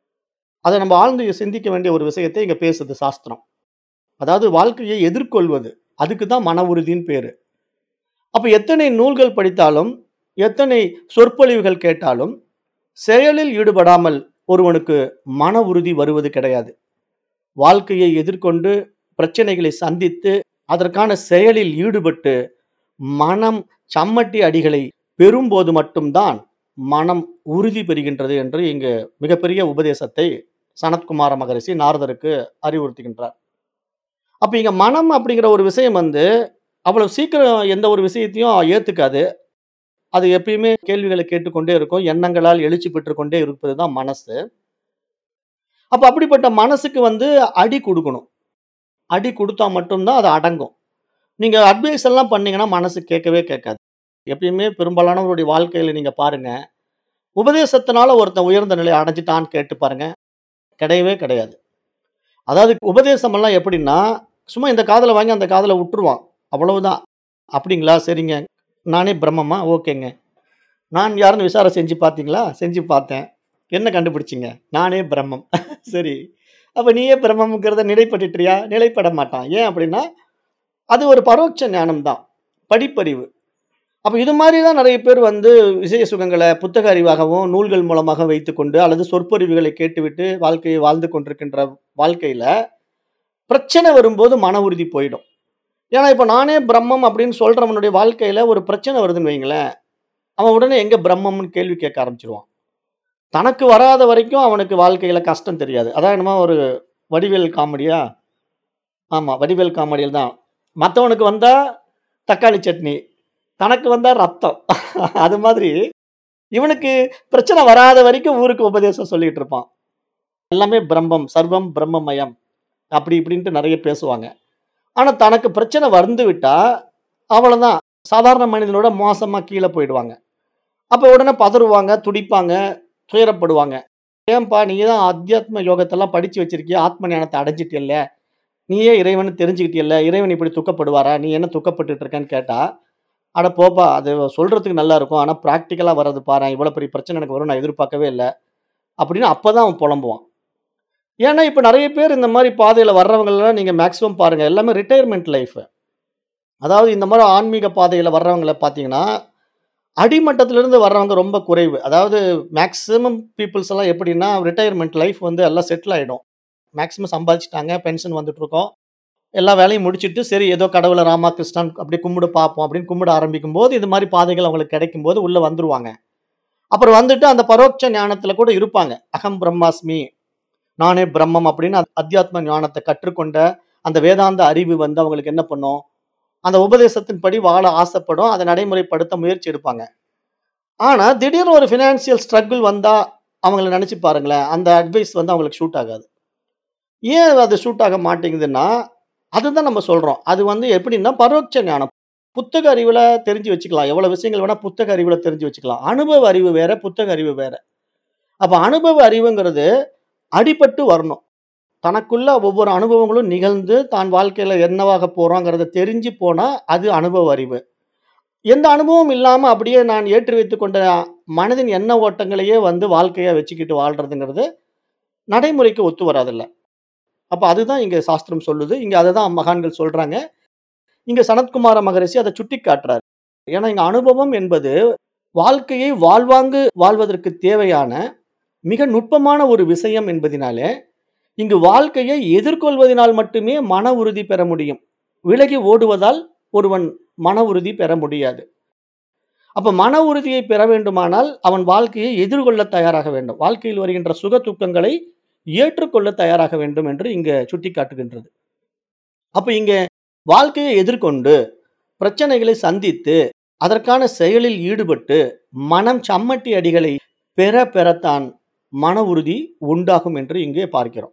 அத நம்ம ஆழ்ந்து சிந்திக்க வேண்டிய ஒரு விஷயத்தை இங்க பேசுது சாஸ்திரம். அதாவது வாழ்க்கையை எதிர்கொள்வது. அதுக்கு தான் மன உறுதின்னு பேரு. அப்ப எத்தனை நூல்கள் படித்தாலும், எத்தனை சொற்பொழிவுகள் கேட்டாலும், செயலில் ஈடுபடாமல் ஒருவனுக்கு மன உறுதி வருவது கிடையாது. வாழ்க்கையை எதிர்கொண்டு, பிரச்சனைகளை சந்தித்து, அதற்கான செயலில் ஈடுபட்டு, மனம் சம்மட்டி அடிகளை பெறும்போது மட்டும் தான் மனம் உறுதி பெறுகின்றது என்று இங்கு மிகப்பெரிய உபதேசத்தை சனத்குமார மகரிஷி நாரதருக்கு அறிவுறுத்துகின்றார். அப்ப இங்க மனம் அப்படிங்கிற ஒரு விஷயம் வந்து, அவ்வளவு சீக்கிரம் எந்த ஒரு விஷயத்தையும் ஏத்துக்காது. அது எப்பயுமே கேள்விகள கேட்டுக்கொண்டே இருக்கும். எண்ணங்களால் எழுச்சி பெற்றுக் கொண்டே இருப்பது தான் மனசு. அப்ப அப்படிப்பட்ட மனசுக்கு வந்து அடி குடுக்கணும். அடி குடுத்தா மட்டும் தான் அது அடங்கும். நீங்க அட்வைஸ் எல்லாம் பண்ணீங்கன்னா, மனசு கேட்கவே கேட்காது. எப்பயுமே பெரும்பாலானவருடைய வாழ்க்கையில நீங்க பாருங்க, உபதேசத்தினால ஒருத்தன் உயர்ந்த நிலைய அடைஞ்சுட்டான்னு கேட்டு பாருங்க. கிடையவே கிடையாது. அதாவது உபதேசம் எல்லாம் எப்படின்னா, சும்மா இந்த காதுல வாங்கி அந்த காதுல உட்டுருவான். அவ்வளவுதான். அப்படிங்களா? சரிங்க. நானே பிரம்மமா? ஓகேங்க. நான் யாருன்னு விசாரம் செஞ்சு பார்த்தீங்களா? செஞ்சு பார்த்தேன். என்ன கண்டுபிடிச்சீங்க? நானே பிரம்மம். சரி. அப்ப நீயே பிரம்மம்ங்கிறத நிலைப்பட்டுட்டியா? நிலைப்பட மாட்டான். ஏன் அப்படின்னா, அது ஒரு பரோட்ச ஞானம் தான். படிப்பறிவு. அப்ப இது மாரி தான் நெறைய பேர் வந்து விஷய சுகங்கள புத்தக அறிவாகவும், நூல்கள் மூலமாக வைத்துக்கொண்டு அல்லது சொற்பொழிவுகளை கேட்டுவிட்டு வாழ்க்கையை வாழ்ந்து கொண்டிருக்கின்ற வாழ்க்கையில, பிரச்சனை வரும்போது மன உறுதி போயிடும். ஏன்னா இப்ப நானே பிரம்மம் அப்படின்னு சொல்றவனுடைய வாழ்க்கையில ஒரு பிரச்சனை வருதுன்னு வைங்களேன், அவன் உடனே எங்க பிரம்மம்ன்னு கேள்வி கேட்க ஆரம்பிச்சுருவான். தனக்கு வராத வரைக்கும் அவனுக்கு வாழ்க்கையில கஷ்டம் தெரியாது. அதான் என்னமோ ஒரு வடிவேல் காமெடியா? ஆமா. வடிவேல் காமெடியில தான். மத்தவனுக்கு வந்தா தக்காளி சட்னி. தனக்கு வந்தா ரத்தம். அது மாதிரி இவனுக்கு பிரச்சனை வராத வரைக்கும் ஊருக்கு உபதேசம் சொல்லிட்டு இருப்பான். எல்லாமே பிரம்மம், சர்வம் பிரம்மமயம். அப்படி இப்படின்ட்டு நெறைய பேசுவாங்க. ஆனா தனக்கு பிரச்சனை வந்து விட்டா, அவ்வளதான். சாதாரண மனிதனோட மோசமா கீழ போயிடுவாங்க. அப்ப உடனே பதறுவாங்க, துடிப்பாங்க, துயரப்படுவாங்க. ஏன்பா நீ தான் அத்தியாத்ம யோகத்தெல்லாம் படிச்சு வச்சிருக்கியே, ஆத்ம ஞானத்த அடைஞ்சிட்டியல்ல. நீயே இறைவன்னு தெரிஞ்சுக்கிட்டியல்ல. இறைவன் இப்படி துக்கப்படுவாரா? நீ என்ன துக்கப்பட்டுட்டு இருக்கன்னு கேட்டா, "அட போப்பா! அது சொல்றதுக்கு நல்லா இருக்கும். ஆனா பிராக்டிகலா வர்றது பாரேன். இவ்வளோ பெரிய பிரச்சனை எனக்கு வரும்னு நான் எதிர்பார்க்கவே இல்ல." அப்படின்னு அப்பதான் அவன் புலம்புவான். ஏன்னா, இப்ப நெறைய பேர் இந்த மாரி பாதையில வர்றவங்கலாம் நீங்க மேக்ஸிமம் பாருங்க. எல்லாமே ரிட்டயர்மென்ட் லைஃப். அதாவது இந்த மாரி ஆன்மீக பாதையில வர்றவங்கள பார்த்தீங்கன்னா, அடிமட்டத்திலிருந்து வர்றவங்க ரொம்ப குறைவு. அதாவது மேக்ஸிமம் பீப்பிள்ஸ் எல்லாம் எப்படின்னா, ரிட்டயர்மென்ட் லைஃப் வந்து எல்லாம் செட்டில் ஆயிடும். மேக்ஸிமம் சம்பாதிச்சுட்டாங்க. பென்ஷன் வந்துட்டுருக்கும். எல்லா வேலையும் முடிச்சுட்டு, சரி ஏதோ கடவுள ராமா, கிருஷ்ணான்னு அப்படியே கும்பிட பார்ப்போம் அப்படின்னு கும்பிட ஆரம்பிக்கும்போது, இது மாரி பாதைகள் அவங்களுக்கு கிடைக்கும்போது உள்ள வந்துருவாங்க. அப்புறம் வந்துட்டு அந்த பரோட்ச ஞானத்தில கூட இருப்பாங்க. அகம் பிரம்மாஸ்மி, நானே பிரம்மம் அப்படின்னு அத்தியாத்ம ஞானத்த கற்றுக்கொண்ட அந்த வேதாந்த அறிவு வந்து அவங்களுக்கு என்ன பண்ணும்? அந்த உபதேசத்தின்படி வாழ ஆசைப்படும். அத நடைமுறைப்படுத்த முயற்சி எடுப்பாங்க. ஆனா, திடீர்னு ஒரு பினான்சியல் ஸ்ட்ரகிள் வந்தா, அவங்கள நெனச்சு பாருங்களேன். அந்த அட்வைஸ் வந்து அவங்களுக்கு சூட் ஆகாது. ஏன் அது சூட் ஆக மாட்டேங்குதுன்னா, அதுதான் நம்ம சொல்றோம். அது வந்து எப்படின்னா, பரோட்ச ஞானம். புத்தக அறிவுல தெரிஞ்சு வச்சுக்கலாம். எவ்வளோ விஷயங்கள் வேணா புத்தக அறிவுல தெரிஞ்சு வச்சுக்கலாம். அனுபவ அறிவு வேற, புத்தக அறிவு வேற. அப்ப அனுபவ அறிவுங்கிறது அடிபட்டு வரணும். தனக்குள்ள ஒவ்வொரு அனுபவங்களும் நிகழ்ந்து, தான் வாழ்க்கையில என்னவாக போறோங்கிறத தெரிஞ்சு போனா, அது அனுபவ அறிவு. எந்த அனுபவமும் இல்லாம அப்படியே நான் ஏற்றி வைத்துக் கொண்ட மனதின் எண்ண ஓட்டங்களையே வந்து வாழ்க்கையா வச்சுக்கிட்டு வாழ்றதுங்கிறது, நடைமுறைக்கு ஒத்து வராதுல்ல. அப்ப அதுதான் இங்க சாஸ்திரம் சொல்லுது. இங்க அததான் மகான்கள் சொல்றாங்க. இங்க சனத்குமார மகரிஷி அத சுட்டிக்காட்டுறார். ஏன்னா, இங்க அனுபவம் என்பது வாழ்க்கையை வாழ்வாங்கு வாழ்வதற்கு தேவையான மிக நுட்பமான ஒரு விஷயம் என்பதினாலே, இங்கு வாழ்க்கையை எதிர்கொள்வதினால் மட்டுமே மன உறுதி பெற முடியும். விலகி ஓடுவதால் ஒருவன் மன உறுதி பெற முடியாது. அப்ப மன உறுதியை பெற வேண்டுமானால், அவன் வாழ்க்கையை எதிர்கொள்ள தயாராக வேண்டும். வாழ்க்கையில் வருகின்ற சுக துக்கங்களை ஏற்றுக்கொள்ள தயாராக வேண்டும் என்று இங்க சுட்டிக்காட்டுகின்றது. அப்ப இங்க வாழ்க்கையை எதிர்கொண்டு, பிரச்சனைகளை சந்தித்து, அதற்கான செயலில் ஈடுபட்டு, மனம் சம்மட்டி அடிகளை பெற பெறத்தான் மன உறுதி உண்டாகும் என்று இங்கே பார்க்கிறோம்.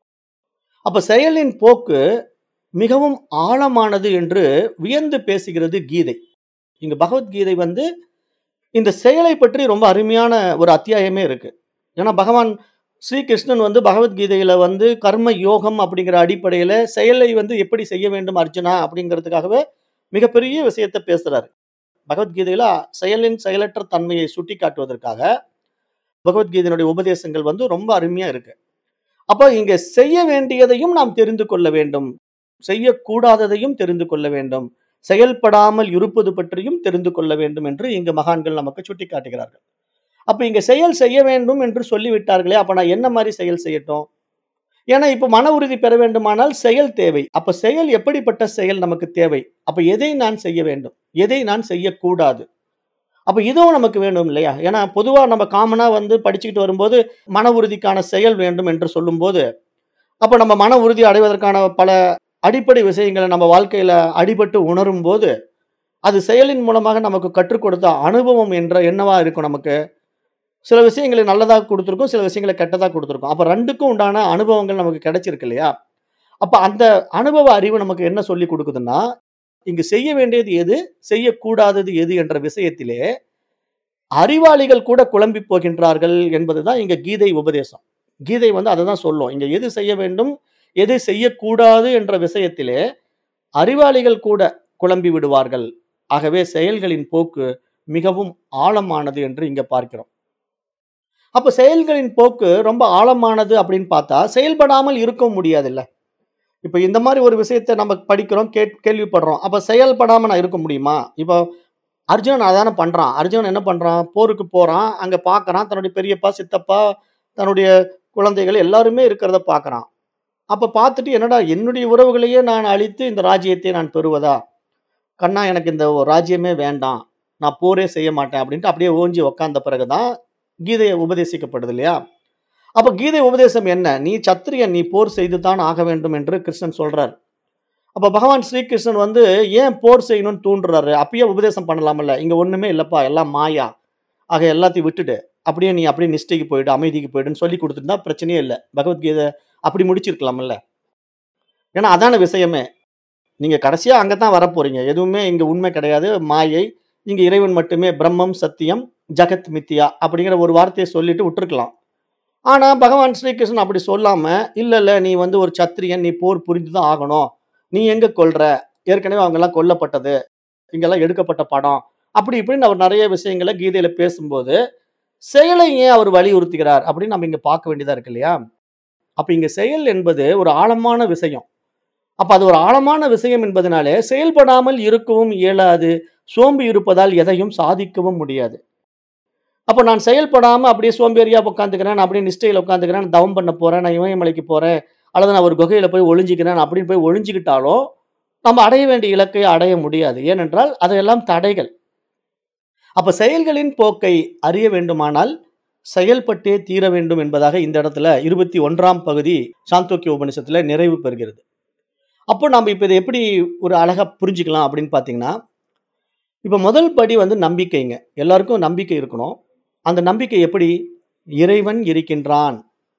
அப்ப செயலின் போக்கு மிகவும் ஆழமானது என்று வியந்து பேசுகிறது கீதை. இங்க பகவத்கீதை வந்து இந்த செயலை பற்றி ரொம்ப அருமையான ஒரு அத்தியாயமே இருக்கு. ஏன்னா, பகவான் ஸ்ரீகிருஷ்ணன் வந்து பகவத்கீதையில வந்து கர்ம யோகம் அப்படிங்கிற அடிப்படையில செயலை வந்து எப்படி செய்ய வேண்டும் அர்ஜுனா அப்படிங்கிறதுக்காகவே மிகப்பெரிய விஷயத்த பேசுறாரு. பகவத்கீதையில செயலின் செயலற்ற தன்மையை சுட்டிக்காட்டுவதற்காக, பகவத்கீதையினுடைய உபதேசங்கள் வந்து ரொம்ப அருமையா இருக்கு. அப்ப இங்க செய்ய வேண்டியதையும் நாம் தெரிந்து கொள்ள வேண்டும். செய்யக்கூடாததையும் தெரிந்து கொள்ள வேண்டும். செயல்படாமல் இருப்பது பற்றியும் தெரிந்து கொள்ள வேண்டும் என்று இங்கு மகான்கள் நமக்கு சுட்டிக்காட்டுகிறார்கள். அப்ப இங்க செயல் செய்ய வேண்டும் என்று சொல்லிவிட்டார்களே, அப்ப நான் என்ன மாரி செயல் செய்யட்டும்? ஏன்னா, இப்ப மன உறுதி பெற வேண்டுமானால் செயல் தேவை. அப்ப செயல் எப்படிப்பட்ட செயல் நமக்கு தேவை? அப்ப எதை நான் செய்ய வேண்டும்? எதை நான் செய்யக்கூடாது? அப்ப இதுவும் நமக்கு வேண்டும் இல்லையா? ஏன்னா, பொதுவா நம்ம காமனா வந்து படிச்சுக்கிட்டு வரும்போது, மன உறுதிக்கான செயல் வேண்டும் என்று சொல்லும்போது, அப்ப நம்ம மன உறுதி அடைவதற்கான பல அடிப்படை விஷயங்கள நம்ம வாழ்க்கையில அடிபட்டு உணரும்போது, அது செயலின் மூலமாக நமக்கு கற்றுக் கொடுத்த அனுபவம் என்ற என்னவா இருக்கும் நமக்கு? சில விஷயங்கள நல்லதா குடுத்திருக்கும். சில விஷயங்கள கெட்டதா குடுத்திருக்கும். அப்ப 2க்கும் உண்டான அனுபவங்கள் நமக்கு கிடைச்சிருக்கு இல்லையா? அப்ப அந்த அனுபவ அறிவு நமக்கு என்ன சொல்லிக் குடுக்குதுன்னா, இங்கு செய்ய வேண்டியது எது? செய்யக்கூடாதது எது? என்ற விஷயத்திலே, அறிவாளிகள் கூட குழம்பிப் போகின்றார்கள் என்பதுதான் இங்க கீதை உபதேசம். கீதை வந்து அததான் சொல்லும். இங்க எது செய்ய வேண்டும்? எதை செய்யக்கூடாது? என்ற விஷயத்திலே, அறிவாளிகள் கூட குழம்பி விடுவார்கள். ஆகவே செயல்களின் போக்கு மிகவும் ஆழமானது என்று இங்க பார்க்கிறோம். அப்ப செயல்களின் போக்கு ரொம்ப ஆழமானது அப்படின்னு பார்த்தா, செயல்படாமல் இருக்கவும் முடியாதுல்ல. இப்ப இந்த மாரி ஒரு விஷயத்த நம்ம படிக்கிறோம், கேட் கேள்விப்படுறோம். அப்ப செயல்படாம நான் இருக்க முடியுமா? இப்போ அர்ஜுனன் அதானே பண்றான். அர்ஜுனன் என்ன பண்றான்? போருக்கு போறான். அங்க பார்க்குறான். தன்னுடைய பெரியப்பா, சித்தப்பா, தன்னுடைய குழந்தைகள் எல்லாருமே இருக்கிறத பார்க்குறான். அப்ப பார்த்துட்டு, என்னடா என்னுடைய உறவுகளையே நான் அழித்து இந்த ராஜ்யத்தை நான் பெறுவதா? கண்ணா எனக்கு இந்த ராஜ்யமே வேண்டாம். நான் போரே செய்ய மாட்டேன் அப்படின்ட்டு அப்படியே ஓஞ்சி உட்கார்ந்த பிறகு தான் கீதை உபதேசிக்கப்படுது இல்லையா? அப்ப கீதை உபதேசம் என்ன? நீ சத்திரியன். நீ போர் செய்து தான் ஆக வேண்டும் என்று கிருஷ்ணன் சொல்றார். அப்ப பகவான் ஸ்ரீகிருஷ்ணன் வந்து ஏன் போர் செய்யணும்னு தூண்டுறாரு? அப்பயே உபதேசம் பண்ணலாம்ல. இங்க ஒண்ணுமே இல்லப்பா. எல்லாம் மாயா. ஆக எல்லாத்தையும் விட்டுடு. அப்படியே நீ அப்படியே நிஷ்டைக்கு போயிடு, அமைதிக்கு போயிடுன்னு சொல்லிக் குடுத்திருந்தா பிரச்சனையே இல்ல. பகவத்கீதை அப்படி முடிச்சிருக்கலாம்ல. ஏன்னா அதான விஷயமே. நீங்க கடைசியா அங்க தான் வரப்போறீங்க. எதுவுமே இங்க உண்மை கிடையாது. மாயை. இங்க இறைவன் மட்டுமே பிரம்மம், சத்தியம், ஜகத் மித்யா அப்படிங்கிற ஒரு வார்த்தைய சொல்லிட்டு விட்டுருக்கலாம். ஆனா பகவான் ஸ்ரீகிருஷ்ணன் அப்படி சொல்லாம, இல்ல இல்ல நீ வந்து ஒரு சத்திரியன். நீ போர் புரிந்து தான் ஆகணும். நீ எங்க கொல்ற? ஏற்கனவே அவங்கலாம் கொல்லப்பட்டது. இங்கெல்லாம் எடுக்கப்பட்ட படம். அப்படி இப்படின்னு அவர் நெறைய விஷயங்கள கீதையில பேசும்போது, செயலை ஏன் அவர் வலியுறுத்துகிறார்? அப்படின்னு நம்ம இங்க பார்க்க வேண்டியதா இருக்கு இல்லையா? அப்ப இங்க செயல் என்பது ஒரு ஆழமான விஷயம். அப்ப அது ஒரு ஆழமான விஷயம் என்பதனாலே, செயல்படாமல் இருக்கவும் இயலாது. சோம்பி இருப்பதால் எதையும் சாதிக்கவும் முடியாது. அப்ப நான் செயல்படாம அப்படியே சோம்பேறியா உட்காந்துக்கிறேன். நான் அப்படியே நிஷ்டையில உட்காந்துக்கிறேன். தவம் பண்ண போறேன். நான் இமயமலைக்கு போறேன். அல்லது நான் ஒரு குகையில போய் ஒளிஞ்சுக்கிறேன் அப்படின்னு போய் ஒளிஞ்சுக்கிட்டாலும், நம்ம அடைய வேண்டிய இலக்கை அடைய முடியாது. ஏனென்றால், அதையெல்லாம் தடைகள். அப்ப செயல்களின் போக்கை அறிய வேண்டுமானால், செயல்பட்டே தீர வேண்டும் என்பதாக இந்த இடத்துல 21ஆம் பகுதி சாந்தோக்கிய உபநிஷத்துல நிறைவு பெறுகிறது. அப்போ நாம இப்ப இத எப்படி ஒரு அழகா புரிஞ்சுக்கலாம் அப்படின்னு பார்த்தீங்கன்னா, இப்ப முதல் படி வந்து நம்பிக்கைங்க. எல்லாருக்கும் நம்பிக்கை இருக்கணும். அந்த நம்பிக்கை எப்படி? இறைவன் இருக்கின்றான்.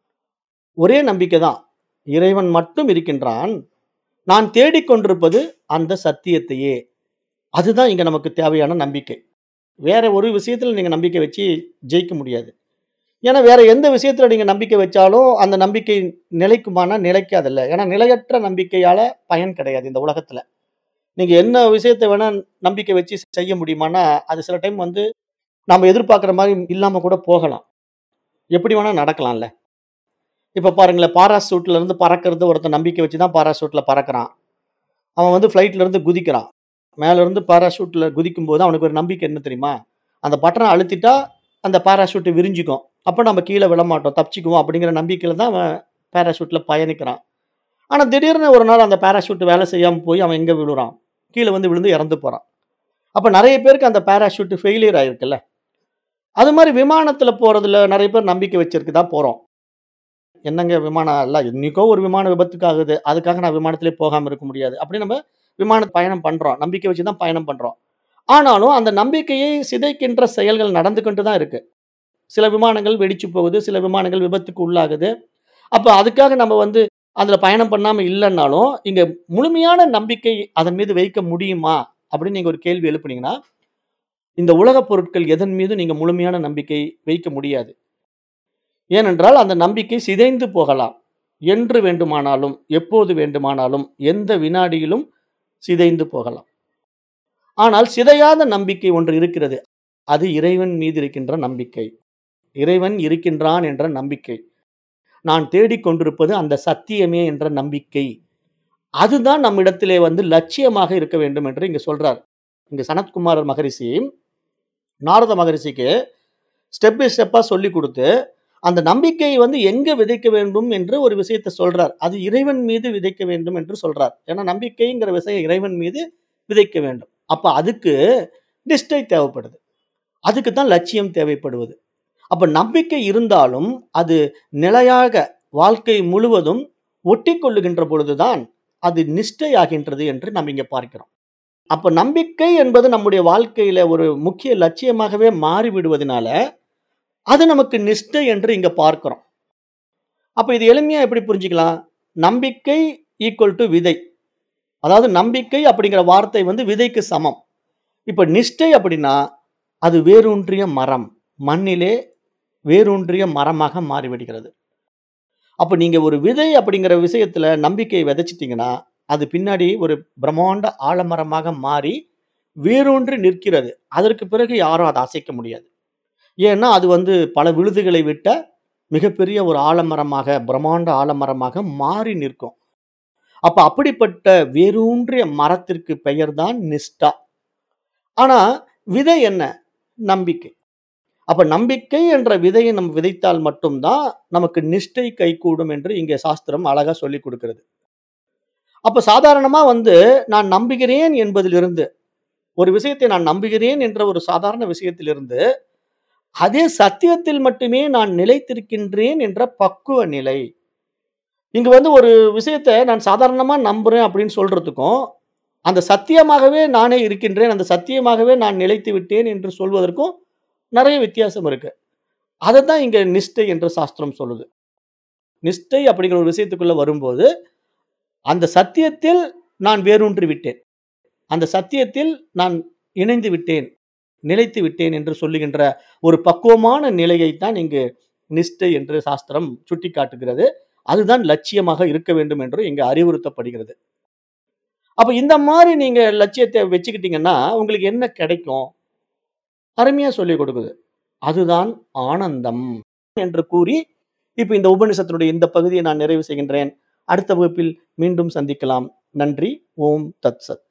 ஒரே நம்பிக்கை தான். இறைவன் மட்டும் இருக்கின்றான். நான் தேடிக் கொண்டிருப்பது அந்த சத்தியத்தையே. அதுதான் இங்க நமக்கு தேவையான நம்பிக்கை. வேற ஒரு விஷயத்துல நீங்க நம்பிக்கை வச்சு ஜெயிக்க முடியாது. ஏன்னா, வேற எந்த விஷயத்துல நீங்க நம்பிக்கை வச்சாலும், அந்த நம்பிக்கை நிலைக்குமானா நிலைக்காதுல்ல. ஏன்னா, நிலையற்ற நம்பிக்கையால பயன் கிடையாது இந்த உலகத்துல. நீங்க என்ன விஷயத்த வேணா நம்பிக்கை வச்சு செய்ய முடியுமானா, அது சில டைம் வந்து நாம எதிர்பார்க்கிற மாரி இல்லாம கூட போகலாம். எப்படி வேணா நடக்கலாம்ல. இப்ப பாருங்களேன், பாராசூட்ல இருந்து பறக்கிறது ஒருத்தன் நம்பிக்கை வச்சு தான் பாராசூட்ல பறக்கிறான். அவன் வந்து ஃப்ளைட்ல இருந்து குதிக்கிறான். மேல இருந்து பாராசூட்ல குதிக்கும்போது அவனுக்கு ஒரு நம்பிக்கை என்ன தெரியுமா? அந்த பட்டன அழுத்திட்டா அந்த பாராசூட் விரிஞ்சுக்கும். அப்ப நம்ம கீழ விழமாட்டோம். தப்பிச்சுக்குவோம் அப்படிங்கிற நம்பிக்கையில தான் அவன் பாராசூட்ல பயணிக்கிறான். ஆனா, திடீர்னு ஒரு நாள் அந்த பாராசூட் வேலை செய்யாம போய் அவன் எங்க விழுறான்? கீழ வந்து விழுந்து இறந்து போறான். அப்ப நெறைய பேருக்கு அந்த பாராசூட் ஃபெயிலியர் ஆயிருக்குல்ல. அது மாரி விமானத்துல போறதுல நெறைய பேர் நம்பிக்கை வச்சிருக்கு தான் போறோம். என்னங்க விமானம் எல்லாம் என்னைக்கோ ஒரு விமான விபத்துக்கு ஆகுது. அதுக்காக நான் விமானத்திலே போகாம இருக்க முடியாது. அப்படி நம்ம விமான பயணம் பண்றோம். நம்பிக்கை வச்சு தான் பயணம் பண்றோம். ஆனாலும் அந்த நம்பிக்கையை சிதைக்கின்ற செயல்கள் நடந்து கொண்டு தான் இருக்கு. சில விமானங்கள் வெடிச்சு போகுது. சில விமானங்கள் விபத்துக்கு உள்ளாகுது. அப்ப அதுக்காக நம்ம வந்து அதுல பயணம் பண்ணாம இல்லன்னாலும், இங்க முழுமையான நம்பிக்கை அதன் மீது வைக்க முடியுமா? அப்படின்னு நீங்க ஒரு கேள்வி எழுப்புனீங்கன்னா, இந்த உலகப் பொருட்கள் எதன் மீதும் நீங்க முழுமையான நம்பிக்கை வைக்க முடியாது. ஏனென்றால், அந்த நம்பிக்கை சிதைந்து போகலாம். என்று வேண்டுமானாலும், எப்போது வேண்டுமானாலும், எந்த வினாடியிலும் சிதைந்து போகலாம். ஆனால் சிதையாத நம்பிக்கை ஒன்று இருக்கிறது. அது இறைவன் மீது இருக்கின்ற நம்பிக்கை. இறைவன் இருக்கின்றான் என்ற நம்பிக்கை. நான் தேடிக் கொண்டிருப்பது அந்த சத்தியமே என்ற நம்பிக்கை. அதுதான் நம்மிடத்திலே வந்து லட்சியமாக இருக்க வேண்டும் என்று இங்க சொல்றார். இங்க சனத்குமாரர் மகரிஷி, நாரத மகரிஷிக்கு ஸ்டெப் பை ஸ்டெப்பா சொல்லிக் குடுத்து, அந்த நம்பிக்கையை வந்து எங்க விதைக்க வேண்டும் என்று ஒரு விஷயத்த சொல்றார். அது இறைவன் மீது விதைக்க வேண்டும் என்று சொல்றார். ஏன்னா, நம்பிக்கைங்கிற விஷயம் இறைவன் மீது விதைக்க வேண்டும். அப்ப அதுக்கு நிஷ்டை தேவைப்படுது. அதுக்கு தான் லட்சியம் தேவைப்படுவது. அப்ப நம்பிக்கை இருந்தாலும், அது நிலையாக வாழ்க்கை முழுவதும் ஒட்டிக்கொள்ளுகின்ற பொழுதுதான், அது நிஷ்டை ஆகின்றது என்று நாம் இங்க பார்க்கிறோம். அப்ப நம்பிக்கை என்பது நம்முடைய வாழ்க்கையில ஒரு முக்கிய லட்சியமாகவே மாறிவிடுவதனால, அது நமக்கு நிஷ்டை என்று இங்க பார்க்கிறோம். அப்ப இது எளிமையா எப்படி புரிஞ்சுக்கலாம்? நம்பிக்கை ஈக்குவல் டூ விதை. அதாவது நம்பிக்கை அப்படிங்கிற வார்த்தை வந்து விதைக்கு சமம். இப்ப நிஷ்டை அப்படின்னா, அது வேரூன்றிய மரம். மண்ணிலே வேரூன்றிய மரமாக மாறிவிடுகிறது. அப்ப நீங்க ஒரு விதை அப்படிங்கிற விஷயத்துல நம்பிக்கையை விதைச்சிட்டீங்கன்னா, அது பின்னாடி ஒரு பிரம்மாண்ட ஆலமரமாக மாறி வேரூன்றி நிற்கிறது. அதற்கு பிறகு யாரும் அத அசைக்க முடியாது. ஏன்னா, அது வந்து பல விழுதுகளை விட்ட மிகப்பெரிய ஒரு ஆலமரமாக, பிரம்மாண்ட ஆலமரமாக மாறி நிற்கும். அப்ப அப்படிப்பட்ட வேரூன்றிய மரத்திற்கு பெயர் தான் நிஷ்டா. ஆனா, விதை என்ன? நம்பிக்கை. அப்ப நம்பிக்கை என்ற விதையை நம்ம விதைத்தால் மட்டும் தான் நமக்கு நிஷ்டை கைகூடும் என்று இங்கே சாஸ்திரம் அழகா சொல்லிக் குடுக்கிறது. அப்ப சாதாரணமா வந்து நான் நம்புகிறேன் என்பதிலிருந்து, ஒரு விஷயத்தை நான் நம்புகிறேன் என்ற ஒரு சாதாரண விஷயத்திலிருந்து, அதே சத்தியத்தில் மட்டுமே நான் நிலைத்திருக்கின்றேன் என்ற பக்குவ நிலை. இங்க வந்து ஒரு விஷயத்த நான் சாதாரணமா நம்புறேன் அப்படின்னு சொல்றதுக்கும், அந்த சத்தியமாகவே நானே இருக்கின்றேன். அந்த சத்தியமாகவே நான் நிலைத்து விட்டேன் என்று சொல்வதற்கும் நெறைய வித்தியாசம் இருக்கு. அதத்தான் இங்க நிஷ்டை என்று சாஸ்திரம் சொல்லுது. நிஷ்டை அப்படிங்கிற ஒரு விஷயத்துக்குள்ள வரும்போது, அந்த சத்தியத்தில் நான் வேரூன்றி விட்டேன். அந்த சத்தியத்தில் நான் இணைந்து விட்டேன், நிலைத்து விட்டேன் என்று சொல்லுகின்ற ஒரு பக்குவமான நிலையைத்தான் இங்கு நிஷ்டை என்று சாஸ்திரம் சுட்டிக்காட்டுகிறது. அதுதான் லட்சியமாக இருக்க வேண்டும் என்று இங்கு அறிவுறுத்தப்படுகிறது. அப்ப இந்த மாரி நீங்க லட்சியத்த வச்சுக்கிட்டீங்கன்னா, உங்களுக்கு என்ன கிடைக்கும்? அருமையா சொல்லிக் கொடுக்குது. அதுதான் ஆனந்தம் என்று கூறி, இப்ப இந்த உபநிஷத்தினுடைய இந்த பகுதியை நான் நிறைவு செய்கின்றேன். அடுத்த வகுப்பில் மீண்டும் சந்திக்கலாம். நன்றி. ஓம் தத் சத்.